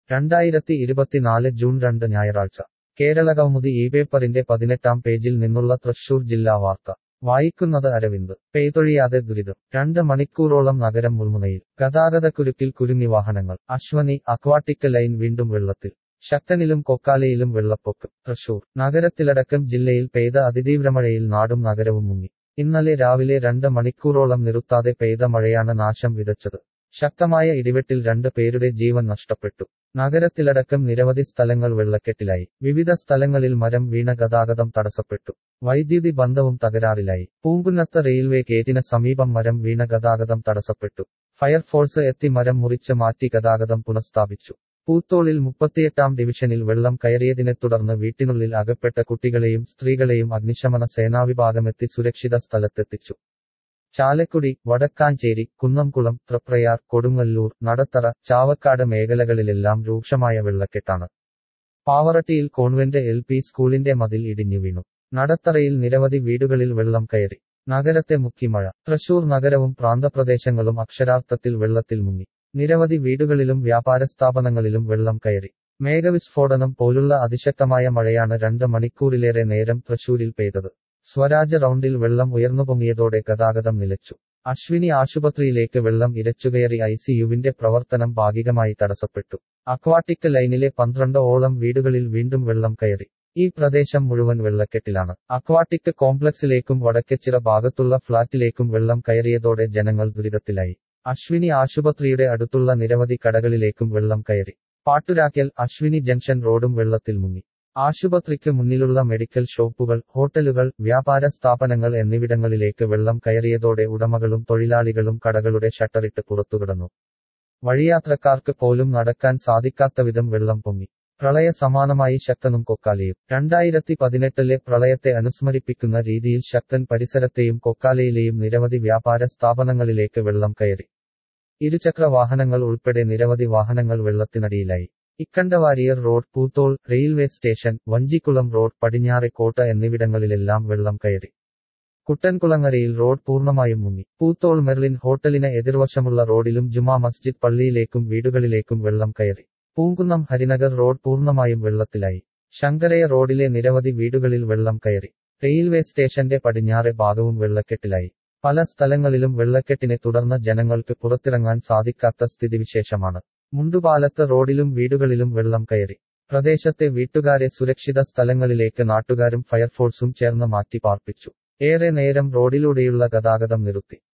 രണ്ടായിരത്തി ഇരുപത്തിനാല് ജൂൺ രണ്ട് ഞായറാഴ്ച കേരളകൗമുദി ഈ പേപ്പറിന്റെ പതിനെട്ടാം പേജിൽ നിന്നുള്ള തൃശൂർ ജില്ലാ വാർത്ത വായിക്കുന്നത് അരവിന്ദ് പെയ്തൊഴിയാതെ ദുരിതം രണ്ട് മണിക്കൂറോളം നഗരം മുൾമുനയിൽ ഗതാഗതക്കുരുക്കിൽ കുരുങ്ങി വാഹനങ്ങൾ അശ്വനി അക്വാട്ടിക് ലൈൻ വീണ്ടും വെള്ളത്തിൽ ശക്തനിലും കൊക്കാലയിലും വെള്ളപ്പൊക്കം തൃശൂർ നഗരത്തിലടക്കം ജില്ലയിൽ പെയ്ത അതിതീവ്രമഴയിൽ നാടും നഗരവും മുങ്ങി ഇന്നലെ രാവിലെ രണ്ട് മണിക്കൂറോളം നിർത്താതെ പെയ്ത മഴയാണ് നാശം വിതച്ചത് ശക്തമായ ഇടിവെട്ടിൽ രണ്ട് പേരുടെ ജീവൻ നഷ്ടപ്പെട്ടു നഗരത്തിലടക്കം നിരവധി സ്ഥലങ്ങൾ വെള്ളക്കെട്ടിലായി വിവിധ സ്ഥലങ്ങളിൽ മരം വീണ ഗതാഗതം തടസ്സപ്പെട്ടു വൈദ്യുതി ബന്ധവും തകരാറിലായി പൂങ്കുന്നത്ത് റെയിൽവേ ഗേറ്റിന് സമീപം മരം വീണ ഗതാഗതം തടസ്സപ്പെട്ടു ഫയർഫോഴ്സ് എത്തി മരം മുറിച്ച് മാറ്റി ഗതാഗതം പുനഃസ്ഥാപിച്ചു പൂത്തോളിൽ മുപ്പത്തിയെട്ടാം ഡിവിഷനിൽ വെള്ളം കയറിയതിനെ തുടർന്ന് വീട്ടിനുള്ളിൽ അകപ്പെട്ട കുട്ടികളെയും സ്ത്രീകളെയും അഗ്നിശമന സേനാവിഭാഗമെത്തി സുരക്ഷിത സ്ഥലത്തെത്തിച്ചു ചാലക്കുടി വടക്കാഞ്ചേരി കുന്നംകുളം തൃപ്രയാർ കൊടുങ്ങല്ലൂർ നടത്തറ ചാവക്കാട് മേഖലകളിലെല്ലാം രൂക്ഷമായ വെള്ളക്കെട്ടാണ് പാവറട്ടിയിൽ കോൺവെന്റ് എൽ പി സ്കൂളിന്റെ മതിൽ ഇടിഞ്ഞു വീണു നടത്തറയിൽ നിരവധി വീടുകളിൽ വെള്ളം കയറി നഗരത്തെ മുക്കിമഴ തൃശൂർ നഗരവും പ്രാന്തപ്രദേശങ്ങളും അക്ഷരാർത്ഥത്തിൽ വെള്ളത്തിൽ മുങ്ങി നിരവധി വീടുകളിലും വ്യാപാര സ്ഥാപനങ്ങളിലും വെള്ളം കയറി മേഘവിസ്ഫോടനം പോലുള്ള അതിശക്തമായ മഴയാണ് രണ്ട് മണിക്കൂറിലേറെ നേരം തൃശൂരിൽ പെയ്തത് സ്വരാജ് റൗണ്ടിൽ വെള്ളം ഉയർന്നുപൊങ്ങിയതോടെ ഗതാഗതം നിലച്ചു അശ്വിനി ആശുപത്രിയിലേക്ക് വെള്ളം ഇരച്ചുകയറി ഐസിയുവിന്റെ പ്രവർത്തനം ഭാഗികമായി തടസ്സപ്പെട്ടു അക്വാട്ടിക് ലൈനിലെ പന്ത്രണ്ട് ഓളം വീടുകളിൽ വീണ്ടും വെള്ളം കയറി ഈ പ്രദേശം മുഴുവൻ വെള്ളക്കെട്ടിലാണ് അക്വാട്ടിക് കോംപ്ലക്സിലേക്കും വടക്കെച്ചിറ ഭാഗത്തുള്ള ഫ്ളാറ്റിലേക്കും വെള്ളം കയറിയതോടെ ജനങ്ങൾ ദുരിതത്തിലായി അശ്വിനി ആശുപത്രിയുടെ അടുത്തുള്ള നിരവധി കടകളിലേക്കും വെള്ളം കയറി പാട്ടുരാക്കൽ അശ്വിനി ജംഗ്ഷൻ റോഡും വെള്ളത്തിൽ മുങ്ങി ആശുപത്രിക്ക് മുന്നിലുള്ള മെഡിക്കൽ ഷോപ്പുകൾ ഹോട്ടലുകൾ വ്യാപാര സ്ഥാപനങ്ങൾ എന്നിവിടങ്ങളിലേക്ക് വെള്ളം കയറിയതോടെ ഉടമകളും തൊഴിലാളികളും കടകളുടെ ഷട്ടറിട്ട് പുറത്തുകിടന്നു വഴിയാത്രക്കാർക്ക് പോലും നടക്കാൻ സാധിക്കാത്തവിധം വെള്ളം പൊങ്ങി പ്രളയ സമാനമായി ശക്തനും കൊക്കാലയും രണ്ടായിരത്തി പതിനെട്ടിലെ പ്രളയത്തെ അനുസ്മരിപ്പിക്കുന്ന രീതിയിൽ ശക്തൻ പരിസരത്തെയും കൊക്കാലയിലെയും നിരവധി വ്യാപാര സ്ഥാപനങ്ങളിലേക്ക് വെള്ളം കയറി ഇരുചക്ര വാഹനങ്ങൾ ഉൾപ്പെടെ നിരവധി വാഹനങ്ങൾ വെള്ളത്തിനടിയിലായി Ikkanda Warrier road Poothole railway station Vanchikulam road Padinjarekotta എന്നിവിടങ്ങളിലെല്ലാം വെള്ളം കയറി കുട്ടൻകുളങ്ങരയിൽ റോഡ് പൂർണ്ണമായും മുങ്ങി പൂത്തോൾ മെർലിൻ ഹോട്ടലിന് എതിർവശമുള്ള റോഡിലും ജുമാ മസ്ജിദ് പള്ളിയിലേക്കും വീടുകളിലേക്കും വെള്ളം കയറി പൂങ്കുന്നം ഹരിനഗർ റോഡ് പൂർണ്ണമായും വെള്ളത്തിലായി ശങ്കരയ റോഡിലെ നിരവധി വീടുകളിൽ വെള്ളം കയറി റെയിൽവേ സ്റ്റേഷന്റെ പടിഞ്ഞാറെ ഭാഗവും വെള്ളക്കെട്ടിലായി പല സ്ഥലങ്ങളിലും വെള്ളക്കെട്ടിനെ തുടർന്ന് ജനങ്ങൾക്ക് പുറത്തിറങ്ങാൻ സാധിക്കാത്ത സ്ഥിതിവിശേഷമാണ് മുണ്ടുപാലത്ത് റോഡിലും വീടുകളിലും വെള്ളം കയറി പ്രദേശത്തെ വീട്ടുകാരെ സുരക്ഷിത സ്ഥലങ്ങളിലേക്ക് നാട്ടുകാരും ഫയർഫോഴ്സും ചേർന്ന് മാറ്റി പാർപ്പിച്ചു ഏറെ നേരം റോഡിലൂടെയുള്ള ഗതാഗതം നിർത്തി